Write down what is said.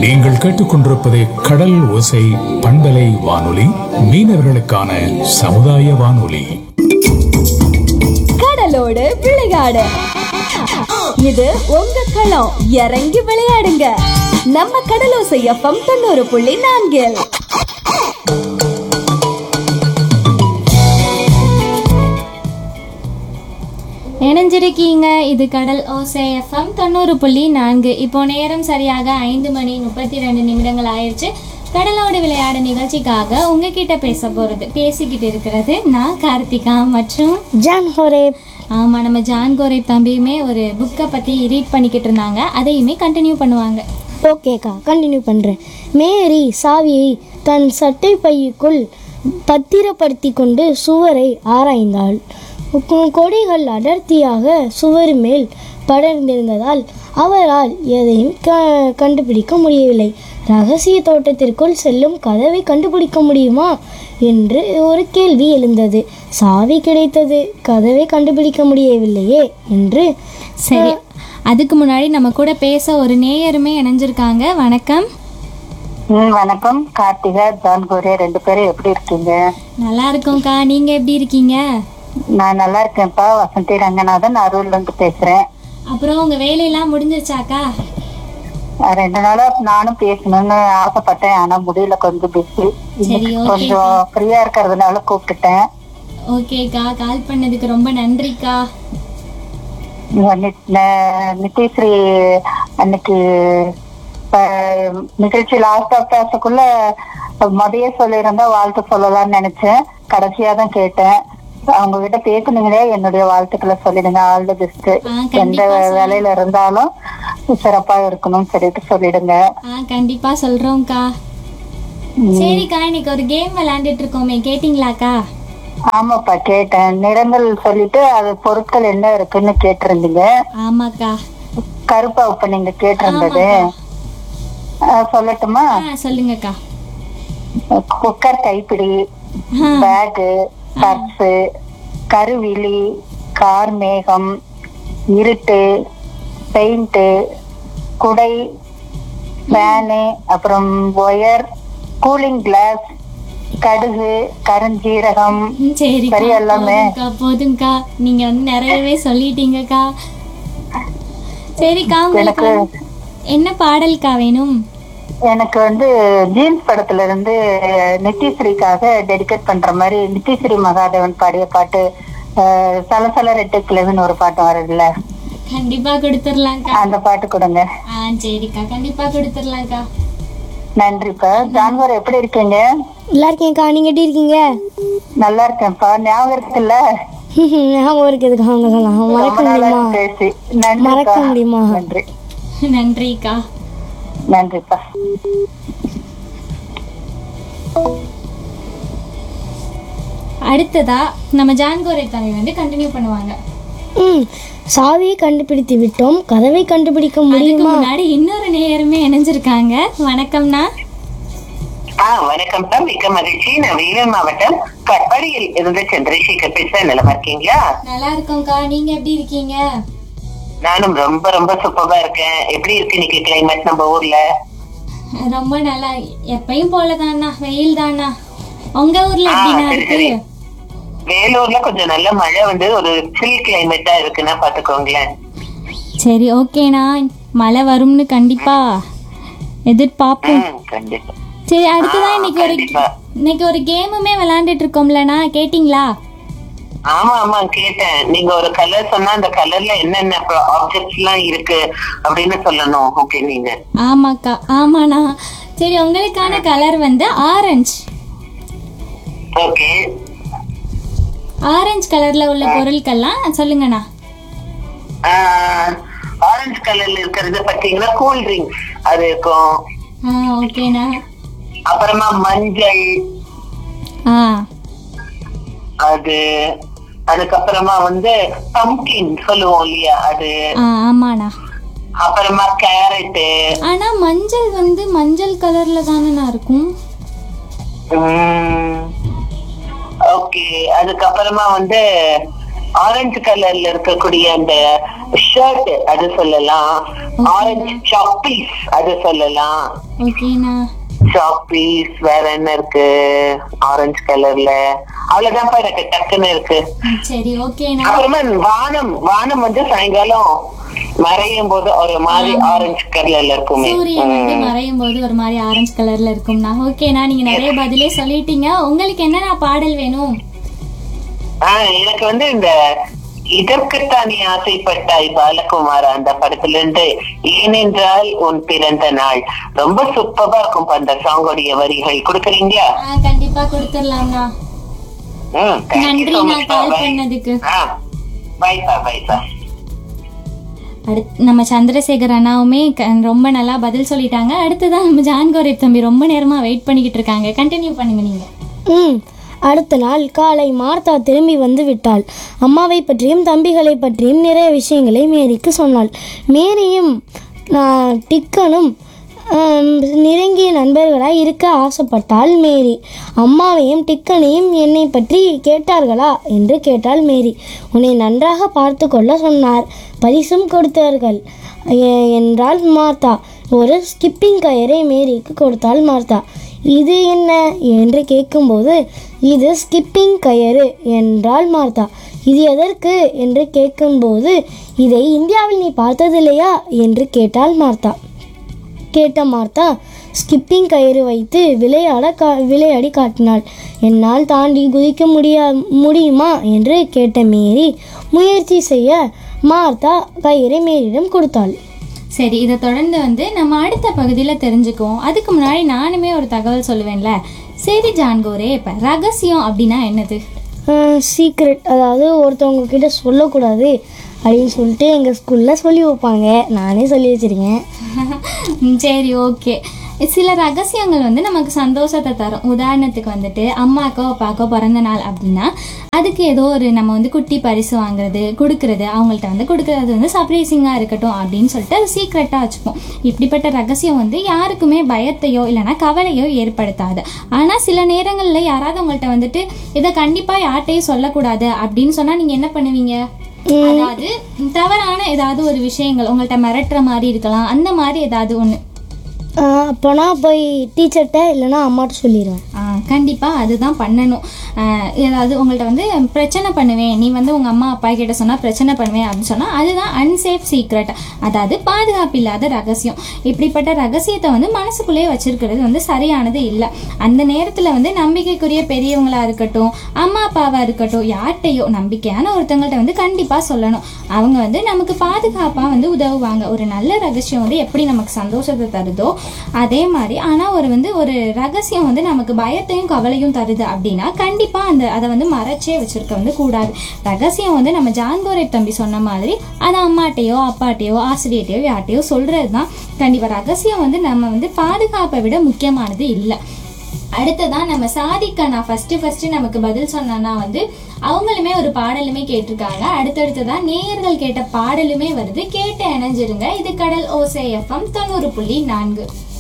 நீங்கள் கேட்டுக்கொண்டிருப்பது கடல் ஓசை பண்பலை வானொலி மீனவர்களுக்கான சமுதாய வானொலி கடலோடு விளையாடு இது உங்க களம் இறங்கி விளையாடுங்க நம்ம கடலோசை எஃப்எம் தொண்ணூறு புள்ளி நான்கில் இணைஞ்சிருக்கீங்க இது கடல் ஓசை எஃப்எம் தொண்ணூறு புள்ளி நான்கு இப்போ நேரம் சரியாக ஐந்து மணி முப்பத்தி ரெண்டு நிமிடங்கள் ஆயிடுச்சு கடலோடு விளையாட நிகழ்ச்சிக்காக உங்ககிட்ட பேச போகிறது பேசிக்கிட்டு இருக்கிறது நான் கார்த்திகா மற்றும் ஜான் ஹோரேப் ஆமாம் நம்ம ஜான் கோரை தம்பியுமே ஒரு புக்கை பற்றி ரீட் பண்ணிக்கிட்டு இருந்தாங்க அதையுமே கண்டினியூ பண்ணுவாங்க ஓகேக்கா கண்டினியூ பண்ணுறேன் மேரி சாவியை தன் சட்டை பையுக்குள் பத்திரப்படுத்தி கொண்டு சுவரை ஆராய்ந்தாள் கொ- கொடிகள் அடர்த்தியாக சுவர் மேல் படர்ந்திருந்ததால் அவரால் எதையும் க கண்டுபிடிக்க முடியவில்லை ரகசிய தோட்டத்திற்குள் செல்லும் கதவை கண்டுபிடிக்க முடியுமா என்று ஒரு கேள்வி எழுந்தது சாவி கிடைத்தது கதவை கண்டுபிடிக்க முடியவில்லையே என்று சரி அதுக்கு முன்னாடி நம்ம கூட பேச ஒரு நேயருமே இணைஞ்சிருக்காங்க வணக்கம் ம் வணக்கம் கார்த்திகா ஜான் கோரே ரெண்டு பேரும் எப்படி இருக்கீங்க நல்லா இருக்கோம்க்கா நீங்கள் எப்படி இருக்கீங்க நான் நல்லா இருக்கேன்ப்பா வசந்தி ரங்கநாதன் அரூர்ல இருந்து பேசுறேன் அப்புறம் உங்கள் வேலையெல்லாம் முடிஞ்சிருச்சாக்கா அஹ் ரெண்டு நாளா நானும் பேசணும்னு ஆசைப்பட்டேன் ஆனா முடியல கொஞ்சம் பிஸி சரி, okay. கொஞ்சம் ஃப்ரீயா இருக்கிறதுனால கூப்பிட்டுட்டேன் ஓகேக்கா கால் பண்ணதுக்கு ரொம்ப நன்றிக்கா இங்க நி- ந- நித்யஸ்ரீ அன்னைக்கு அஹ், நிகழ்ச்சி லாஸ்ட் ஆஃப் பேசக்குள்ள முதைய சொல்லியிருந்தா வாழ்த்து சொல்லலாம்னு நினைச்சேன் கடைசியா தான் கேட்டேன் அவங்க கிட்ட பேசுனீங்களே என்னுடைய வாழ்த்துக்களை சொல்லிடுங்க ஆல் தி பெஸ்ட் ஆ, கண்டிப்பா எந்த சொல்றேன். வேலையில இருந்தாலும் சிறப்பா இருக்கணும்னு சொல்லிட்டு சொல்லிடுங்க ஆ கண்டிப்பா சொல்றோம்க்கா சரிக்கா இன்னைக்கு ஒரு கேம் விளையாண்டுட்டு இருக்கோமே கேட்டிங்களாக்கா ஆமாப்பா கேட்டேன் நிறங்கள் சொல்லிட்டு அது பொருட்கள் என்ன இருக்குன்னு கேட்டிருந்தீங்க ஆமாக்கா கருப்பா இப்ப நீங்க கேட்டிருந்தது ஆமாக்கா. அஹ், சொல்லட்டுமா ஆ சொல்லுங்கக்கா குக்கர் கைப்பிடி ஆ. பேகு பர்ஸு கருவிழி கார் மேகம் இருட்டு பெயிண்ட் குடை ஃபேனு அப்புறம் ஒயர் கூலிங் கிளாஸ் கடுகு கருஞ்சீரகம் ம், சரிக்கா சரி, எல்லாமே. போதும்க்கா போதும்க்கா நீங்க வந்து நிறையவே சொல்லிட்டீங்கக்கா சரிக்கா உங்களுக்கு எனக்கு- வந்து என்ன பாடல்க்கா வேணும் எனக்கு வந்து ஜீன்ஸ் படத்துல இருந்து நித்யஸ்ரீக்காக டெடிகேட் பண்ற மாதிரி நித்யஸ்ரீ மகாதேவன் பாடிய பாட்டு அஹ், சலசல ரெட்டு கிழவின்னு ஒரு பாட்டு வருதுல்ல கண்டிப்பா கொடுத்துடலாம்க்கா அந்த பாட்டு கொடுங்க ஆ சரிக்கா கண்டிப்பா கொடுத்துடலாம்க்கா நன்றிப்பா ஜான்வர் எப்படி இருக்கீங்க நல்லா இருக்கேன்க்கா நீங்கள் எப்படி இருக்கீங்க நல்லா இருக்கேன்ப்பா ஞாபகம் இருக்குல்ல ஞாபகம் இருக்குதுக்கா அவங்க சொல்லலாம் ரொம்ப மறக்க நாளா முடியுமா பேசி நன்றிப்பா மறக்க முடியுமா? நன்றி நன்றிக்கா நன்றிப்பா அடுத்ததா நம்ம ஜான்கோரை தம்பி வந்து கண்டினியூ பண்ணுவாங்க ம் சாவியை கண்டுபிடித்து விட்டோம் கதவை கண்டுபிடிக்க அதுக்கு முடியுமா முன்னாடி இன்னொரு நேயருமே இணைஞ்சிருக்காங்க வணக்கம்ண்ணா ஆ வணக்கம் சார் மிக்க மகிழ்ச்சி நான் வேலூர் மாவட்டம் கட்பாடியில் இருந்து சந்திரசேகர் பேசுறேன் நிலமா இருக்கீங்களா நல்லா இருக்கோம்க்கா நீங்க எப்படி இருக்கீங்க நானும் ரொம்ப ரொம்ப சூப்பரா இருக்கேன் எப்படி இருக்கு இன்னைக்கு கிளைமேட் நம்ம ஊர்ல ரொம்ப நல்லா எப்பயும் போலதாண்ணா வெயில் தானா உங்க ஊர்ல ஆ, எப்படிண்ணா சரி, இருக்கு சரி. வேலூர்ல கொஞ்சம் நல்ல மழை வந்து ஒரு சில் கிளைமேட்டா இருக்குன்னா பாத்துக்கோங்களேன் சரி ஓகேண்ணா மழை வரும்னு கண்டிப்பா எதிர்பார்ப்போம் ம், கண்டிப்பா சரி அடுத்ததான் ஆ, இன்னைக்கு ஒரு கண்டிப்பா. இன்னைக்கு ஒரு கேமுமே விளையாண்டுட்டு இருக்கோம்லண்ணா கேட்டிங்களா ஆமா ஆமா கேட்டேன் நீங்க ஒரு கலர் சொன்னா அந்த கலர்ல என்னென்ன ஆப்ஜெக்ட்ஸ் எல்லாம் இருக்கு அப்படின்னு சொல்லணும் ஓகே நீங்க ஆமாக்கா ஆமாண்ணா சரி உங்களுக்கான கலர் வந்து ஆரஞ்சு ஓகே ஆரஞ்சு கலர்ல உள்ள பொருட்கள்லாம் சொல்லுங்கண்ணா ஆரஞ்சு கலர்ல இருக்கிறது பாத்தீங்கன்னா கூல் ட்ரிங்க்ஸ் அது இருக்கும் ஆ ஓகேண்ணா அப்புறமா மஞ்சள் ஆ அது அதுக்கப்புறமா வந்து பம்கின் சொல்லுவோம் இல்லையா அது ஆ ஆமாண்ணா அப்புறமா கேரட்டு ஆனா மஞ்சள் வந்து மஞ்சள் கலர்ல தானேண்ணா இருக்கும் ஓகே அதுக்கப்புறமா வந்து ஆரஞ்சு கலர்ல இருக்கக்கூடிய அந்த ஷர்ட் அது சொல்லலாம் ஆரஞ்சு சாப்பீஸ் அது சொல்லலாம் ஓகேண்ணா சாப்பீஸ் வேற என்ன இருக்கு ஆரஞ்சு கலர்ல அவ்வளவுதான்ப்பா எனக்கு டக்குன்னு இருக்கு ம், சரி ஓகேண்ணா அப்புறமா வானம் வானம் வந்து சாயங்காலம் மறையும் போது ஒரு மாதிரி ஆரஞ்சு கலர்ல இருக்குமே சூரியன் வந்து ம். மறையும் போது ஒரு மாதிரி ஆரஞ்சு கலர்ல இருக்கும்ண்ணா ஓகேண்ணா நீங்க நிறைய பதிலே சொல்லிட்டீங்க உங்களுக்கு என்னண்ணா பாடல் வேணும் ஆஹ் எனக்கு வந்து இந்த இதற்குத்தான் நீ ஆசைப்பட்டாய் பாலகுமார் அந்த படத்துல இருந்து ஏனென்றால் உன் பிறந்த நாள் ரொம்ப சூப்பரா இருக்கும் அந்த சாங்கோடைய வரிகள் கொடுக்குறீங்க ஆ, கண்டிப்பா கொடுத்துடலாம்ண்ணா ம் thank you so நன்றிண்ணா much, கால் bye. பண்ணதுக்கு ஆ பைப்பா பைப்பா அடுத்து நம்ம சந்திரசேகர் அண்ணாவுமே க- ரொம்ப நல்லா பதில் சொல்லிட்டாங்க அடுத்ததான் நம்ம ஜான்கோரை தம்பி ரொம்ப நேரமா வெயிட் பண்ணிக்கிட்டு இருக்காங்க கண்டினியூ பண்ணுங்க நீங்க ம் அடுத்த நாள் காலை மார்த்தா திரும்பி வந்து விட்டாள் அம்மாவை பற்றியும் தம்பிகளை பற்றியும் நிறைய விஷயங்களை மேரிக்கு சொன்னாள் மேரியும் ஆ, டிக்கனும் ஆம், நெருங்கிய நண்பர்களாய் இருக்க ஆசைப்பட்டாள் மேரி அம்மாவையும் டிக்கனையும் என்னை பற்றி கேட்டார்களா என்று கேட்டாள் மேரி உன்னை நன்றாக பார்த்து கொள்ள சொன்னார் பரிசும் கொடுத்தார்கள் எ- என்றாள் மார்த்தா ஒரு ஸ்கிப்பிங் கயரை மேரிக்கு கொடுத்தாள் மார்த்தா இது என்ன என்று கேட்கும்போது இது ஸ்கிப்பிங் கயறு என்றாள் மார்த்தா இது எதற்கு என்று கேட்கும்போது இதை இந்தியாவில் நீ பார்த்ததில்லையா என்று கேட்டாள் மார்த்தா கேட்ட மார்த்தா ஸ்கிப்பிங் கயிறு வைத்து விளையாட கா விளையாடி காட்டினாள் என்னால் தாண்டி குதிக்க முடியா முடியுமா என்று கேட்ட மேரி முயற்சி செய்ய மார்த்தா கயிறை மேரியிடம் கொடுத்தாள் சரி இதை தொடர்ந்து வந்து நம்ம அடுத்த பகுதியில் தெரிஞ்சுக்குவோம் அதுக்கு முன்னாடி நானுமே ஒரு தகவல் சொல்லுவேன்ல சரி ஜான்கோரே இப்போ ரகசியம் அப்படின்னா என்னது சீக்ரெட் அதாவது ஒருத்தவங்க கிட்ட சொல்லக்கூடாது அப்படின்னு சொல்லிட்டு எங்கள் ஸ்கூலில் சொல்லி வைப்பாங்க நானே சொல்லி வச்சிருக்கேன் ம், சரி ஓகே சில ரகசியங்கள் வந்து நமக்கு சந்தோஷத்தை தரும் உதாரணத்துக்கு வந்துட்டு அம்மாக்கோ அப்பாக்கோ பிறந்த நாள் அப்படின்னா அதுக்கு ஏதோ ஒரு நம்ம வந்து குட்டி பரிசு வாங்குறது கொடுக்கறது அவங்கள்ட்ட வந்து கொடுக்கறது வந்து சர்ப்ரைசிங்காக இருக்கட்டும் அப்படின்னு சொல்லிட்டு அது சீக்ரெட்டாக வச்சுப்போம் இப்படிப்பட்ட ரகசியம் வந்து யாருக்குமே பயத்தையோ இல்லைன்னா கவலையோ ஏற்படுத்தாது ஆனால் சில நேரங்களில் யாராவது உங்கள்கிட்ட வந்துட்டு இதை கண்டிப்பாக யார்கிட்டையும் சொல்லக்கூடாது அப்படின்னு சொன்னால் நீங்கள் என்ன பண்ணுவீங்க அதாவது தவறான ஏதாவது ஒரு விஷயங்கள் உங்கள்கிட்ட மிரட்டுற மாதிரி இருக்கலாம் அந்த மாதிரி ஏதாவது ஒன்று அப்போனா போய் டீச்சர்கிட்ட இல்லைன்னா அம்மாட்ட சொல்லிடுவேன் கண்டிப்பாக அதுதான் பண்ணணும் ஆஹ் ஏதாவது உங்கள்கிட்ட வந்து பிரச்சனை பண்ணுவேன் நீ வந்து உங்கள் அம்மா அப்பா கிட்ட சொன்னால் பிரச்சனை பண்ணுவேன் அப்படின்னு சொன்னால் அதுதான் அன்சேஃப் சீக்ரெட் அதாவது பாதுகாப்பு இல்லாத ரகசியம் இப்படிப்பட்ட ரகசியத்தை வந்து மனசுக்குள்ளேயே வச்சிருக்கிறது வந்து சரியானது இல்லை அந்த நேரத்தில் வந்து நம்பிக்கைக்குரிய பெரியவங்களா இருக்கட்டும் அம்மா அப்பாவா இருக்கட்டும் யார்கிட்டையோ நம்பிக்கையான ஒருத்தவங்கள்ட்ட வந்து கண்டிப்பாக சொல்லணும் அவங்க வந்து நமக்கு பாதுகாப்பாக வந்து உதவுவாங்க ஒரு நல்ல ரகசியம் வந்து எப்படி நமக்கு சந்தோஷத்தை தருதோ அதே மாதிரி ஆனால் ஒரு வந்து ஒரு ரகசியம் வந்து நமக்கு பயத்தையும் கவலையும் தருது அப்படின்னா கண்டிப்பாக அந்த அதை வந்து மறைச்சே வச்சிருக்க வந்து கூடாது ரகசியம் வந்து நம்ம ஜான்கோரை தம்பி சொன்ன மாதிரி அதை அம்மாட்டையோ அப்பாட்டையோ ஆசிரியர்ட்டையோ யார்ட்டையோ சொல்கிறது தான் கண்டிப்பாக ரகசியம் வந்து நம்ம வந்து பாதுகாப்பை விட முக்கியமானது இல்லை அடுத்ததான் நம்ம சாதிக்க நான் ஃபர்ஸ்ட் ஃபர்ஸ்ட் நமக்கு பதில் சொன்னா வந்து அவங்களுமே ஒரு பாடலுமே கேட்டிருக்காங்க அடுத்தடுத்ததான் நேயர்கள் கேட்ட பாடலுமே வருது கேட்டு இணைஞ்சிருங்க இது கடல் ஓசை எஃப்எம் தொண்ணூறு புள்ளி நான்கு